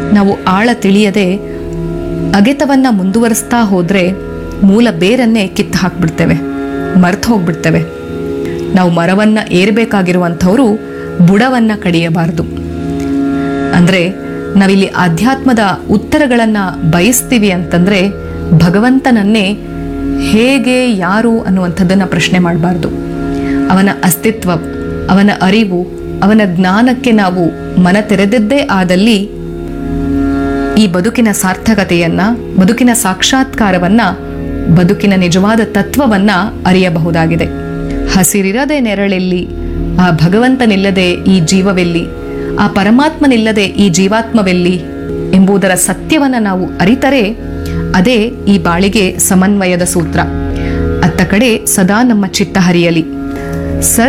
ನಾವು ಆಳ ತಿಳಿಯದೆ ಅಗೆತವನ್ನ ಮುಂದುವರಿಸ್ತಾ ಹೋದ್ರೆ ಮೂಲ ಬೇರನ್ನೇ ಕಿತ್ತು ಹಾಕ್ಬಿಡ್ತೇವೆ ಮರ್ತು ಹೋಗ್ಬಿಡ್ತೇವೆ ನಾವು ಮರವನ್ನ ಏರಬೇಕಾಗಿರುವಂಥವರು ಬುಡವನ್ನ ಕಡಿಯಬಾರದು ಅಂದ್ರೆ ನಾವಿಲ್ಲಿ ಆಧ್ಯಾತ್ಮದ ಉತ್ತರಗಳನ್ನ ಬಯಸ್ತೀವಿ ಅಂತಂದ್ರೆ ಭಗವಂತನನ್ನೇ ಹೇಗೆ ಯಾರು ಅನ್ನುವಂಥದ್ದನ್ನ ಪ್ರಶ್ನೆ ಮಾಡಬಾರ್ದು ಅವನ ಅಸ್ತಿತ್ವ ಅವನ ಅರಿವು ಅವನ ಜ್ಞಾನಕ್ಕೆ ನಾವು ಮನ ತೆರೆದದ್ದೇ ಆದಲ್ಲಿ ಈ ಬದುಕಿನ ಸಾರ್ಥಕತೆಯನ್ನ ಬದುಕಿನ ಸಾಕ್ಷಾತ್ಕಾರವನ್ನ ಬದುಕಿನ ನಿಜವಾದ ತತ್ವವನ್ನ ಅರಿಯಬಹುದಾಗಿದೆ ಹಸಿರಿರದೆ ನೆರಳೆಲ್ಲಿ ಆ ಭಗವಂತನಿಲ್ಲದೆ ಈ ಜೀವವೆಲ್ಲಿ ಆ ಪರಮಾತ್ಮನಿಲ್ಲದೆ ಈ ಜೀವಾತ್ಮವೆಲ್ಲಿ ಎಂಬುದರ ಸತ್ಯವನ್ನ ನಾವು ಅರಿತರೆ ಅದೇ ಈ ಬಾಳಿಗೆ ಸಮನ್ವಯದ ಸೂತ್ರ ಅತ್ತ ಕಡೆ ಸದಾ ನಮ್ಮ ಚಿತ್ತ ಹರಿಯಲಿ ಸರ್ವ